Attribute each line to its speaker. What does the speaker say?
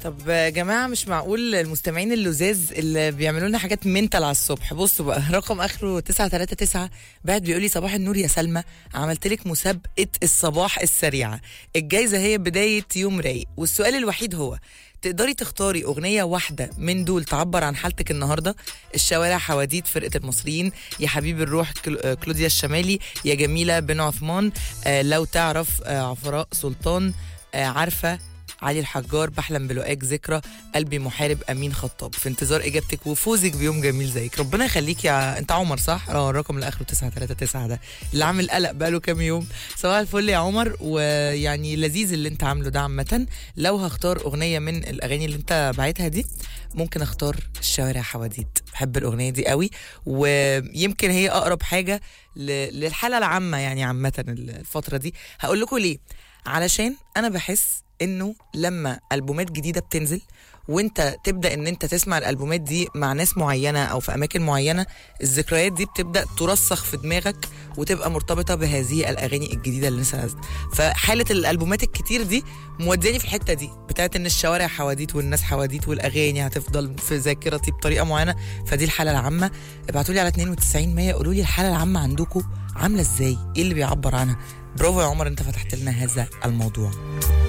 Speaker 1: طب يا جماعه مش معقول المستمعين اللزاز اللي بيعملوا لنا حاجات منتل على الصبح بصوا بقى رقم اخره 939 بعد بيقول لي صباح النور يا سلمى عملت لك مسابقه الصباح السريعه الجايزه هي بدايه يوم رايق والسؤال الوحيد هو تقدري تختاري أغنية واحدة من دول تعبر عن حالتك النهاردة الشوارع حواديت فرقة المصريين يا حبيب الروح كل- آه، كلوديا الشمالي يا جميلة بن عثمان آه، لو تعرف آه، عفراء سلطان آه، عارفة علي الحجار بحلم بلقاك ذكرى قلبي محارب امين خطاب في انتظار اجابتك وفوزك بيوم جميل زيك ربنا يخليك يا انت عمر صح اه الرقم اللي اخره 939 ده اللي عامل قلق بقاله كام يوم صباح الفل يا عمر ويعني لذيذ اللي انت عامله ده عامه لو هختار اغنيه من الاغاني اللي انت باعتها دي ممكن اختار الشوارع حواديت بحب الاغنيه دي قوي ويمكن هي اقرب حاجه ل- للحاله العامه يعني عامه الفتره دي هقول لكم ليه علشان انا بحس انه لما البومات جديده بتنزل وانت تبدا ان انت تسمع الالبومات دي مع ناس معينه او في اماكن معينه الذكريات دي بتبدا ترسخ في دماغك وتبقى مرتبطه بهذه الاغاني الجديده اللي لسه نازله فحاله الالبومات الكتير دي موداني في الحته دي بتاعت ان الشوارع حواديت والناس حواديت والاغاني هتفضل في ذاكرتي بطريقه معينه فدي الحاله العامه ابعتوا لي على 92 100 قولوا لي الحاله العامه عندكم عامله ازاي ايه اللي بيعبر عنها برافو يا عمر انت فتحت لنا هذا الموضوع